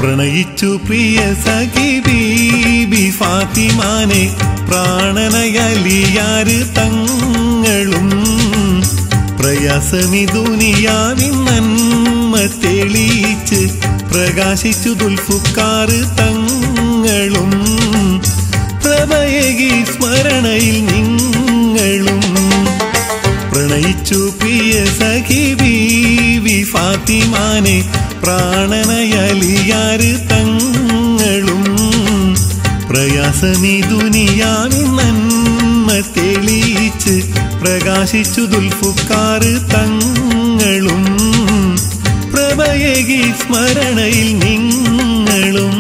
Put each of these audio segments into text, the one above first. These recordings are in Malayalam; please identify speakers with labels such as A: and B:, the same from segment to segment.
A: പ്രണയിച്ചു പ്രിയ സഖി ബീബി ഫാത്തിമാനെ പ്രാണനയലിയാര് തങ്ങളും പ്രയാസമി ദുനിയാവിൻ നന്മ തെളിയിച്ച് പ്രകാശിച്ചു ദുൽഫുക്കാറ് തങ്ങളും പ്രഭയകി സ്മരണയിൽ നിങ്ങളും പ്രണയിച്ചു പ്രിയ സഖി ബീവി ഫാത്തിമാനെ പ്രാണനയലിയാര് തങ്ങളും പ്രയാസമീ ദുനിയാവിൻ നന്മ തെളിയിച്ച് പ്രകാശിച്ചു ദുൽഫുക്കാറ് തങ്ങളും പ്രഭയകി സ്മരണയിൽ നിങ്ങളും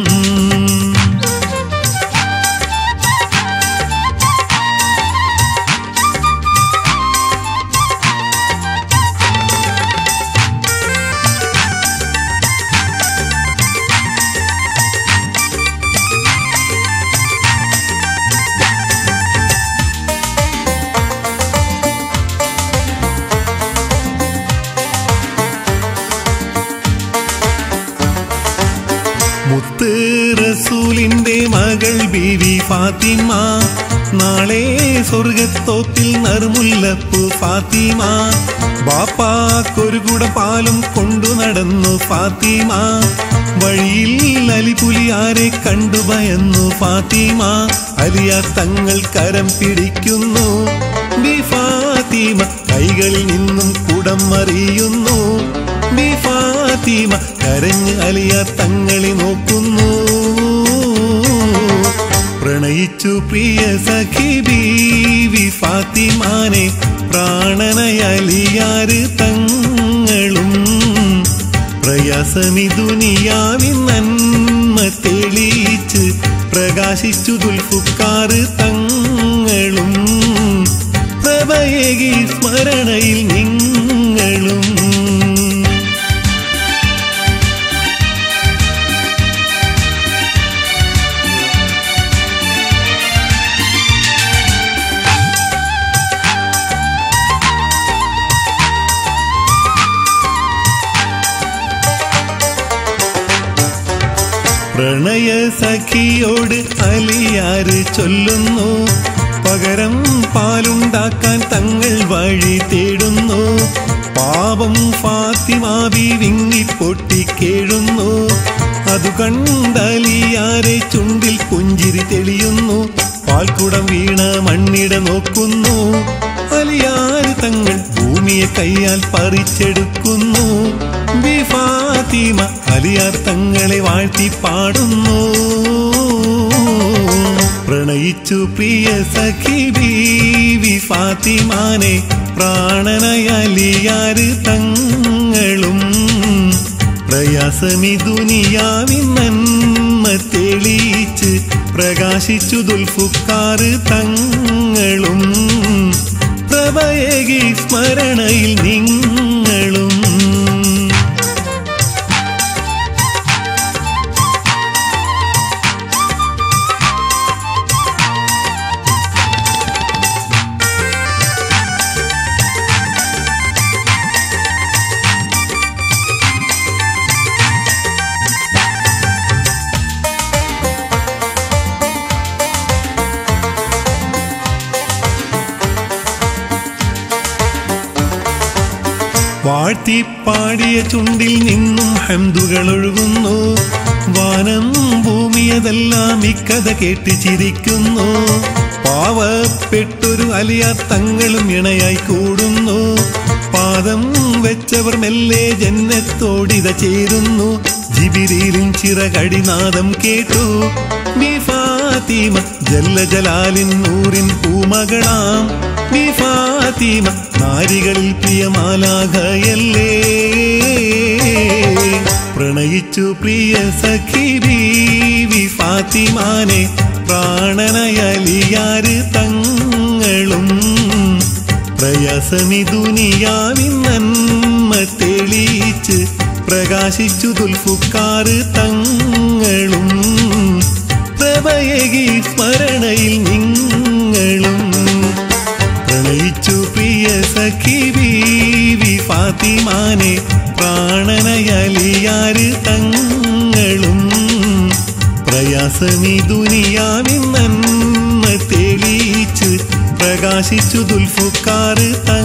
A: മുത്ത് റസൂലിന്റെ മകൾ ബീവി ഫാത്തിമ നാളെ സ്വർഗത്തോപ്പിൽ നറുമുല്ലപ്പു ഫാത്തിമ ബാപ്പാക്കൊരു കുട പാലും കൊണ്ടു നടന്നു ഫാത്തിമ വഴിയിൽ അലിപുലിയാരെ കണ്ടു ഭയന്നു ഫാത്തിമ അലിയ തങ്ങൾ കരം പിടിക്കുന്നു ബി ഫാത്തിമ കൈകളിൽ നിന്നും കുടം മറിയുന്നു ബി ഫാത്തിമ കരഞ്ഞ് അലിയ തങ്ങളെ നോക്കുന്നു പ്രണയിച്ചു പ്രിയ സഖി ബീവി ഫാത്തിമാനെ പ്രാണനയലിയാര് തങ്ങളും പ്രയാസമി ദുനിയാവിൻ നന്മ തെളിയിച്ച് പ്രകാശിച്ചു ദുൽഫുക്കാറ് തങ്ങളും പ്രഭയകി സ്മരണയിൽ നിങ്ങളും പ്രണയ സഖിയോട് അലിയാറ് ചൊല്ലുന്നു പകരം പാലുണ്ടാക്കാൻ തങ്ങൾ വഴി തേടുന്നു പാപം ഫാത്തിമാവി വിങ്ങിപ്പൊട്ടി കേഴുന്നു അതു കണ്ടലിയാരെ ചുണ്ടിൽ പുഞ്ചിരി തെളിയുന്നു പാൽക്കുടം വീണ മണ്ണിട നോക്കുന്നു അലിയാര് തങ്ങൾ ഭൂമിയെ കൈയാൽ പറിച്ചെടുക്കുന്നു ബി ഫാത്തിമ അലിയാർ തങ്ങളെ വാഴ്ത്തി പാടുന്നു പ്രണയിച്ചു പ്രിയ സഖി ബീവി ഫാത്തിമാനെ പ്രാണനയലിയാര് തങ്ങളും പ്രയാസമി ദുനിയാവിൻ നന്മ തെളിയിച്ച് പ്രകാശിച്ചു ദുൽഫുക്കാറ് തങ്ങളും പ്രഭയകി സ്മരണയിൽ നിങ്ങളും വാഴ്ത്തിപ്പാടിയ ചുണ്ടിൽ നിന്നും ഹംദുകൾ ഒഴുകുന്നു വാനം ഭൂമിയതെല്ലാം ഇക്കഥ കേട്ട് ചിരിക്കുന്നു പാവപ്പെട്ടൊരു അലിയ തങ്ങളും ഇണയായി കൂടുന്നു പാദം വെച്ചവർ മെല്ലെ ജന്നത്തോടിത ചേരുന്നു ജിബിരിയിലും ചിറകടിനാദം കേട്ടു ബി ഫാത്തിമ ജല്ല ജലാലിൻ നൂറിൻ പൂമകളാം ബി ഫാത്തിമ നാരികളിൽ പ്രിയമാലാകയല്ലേ പ്രണയിച്ചു പ്രിയ സഖി ബീവി ഫാത്തിമാനെ പ്രാണനയലിയാര് തങ്ങളും പ്രയാസമി ദുനിയാവിൻ നന്മ തെളിയിച്ച് പ്രകാശിച്ചു ദുൽഫുക്കാറ് തങ്ങളും പ്രഭയകി സ്മരണയിൽ നിങ്ങളും പ്രണയിച്ചു പ്രിയ സഖി ബീവി ഫാത്തിമാനെ പ്രാണനയലിയാര് തങ്ങളും പ്രയാസമീ ദുനിയാവിൻ നന്മ തെളിയിച്ച് പ്രകാശിച്ചു ദുൽഫുക്കാറ് തൻ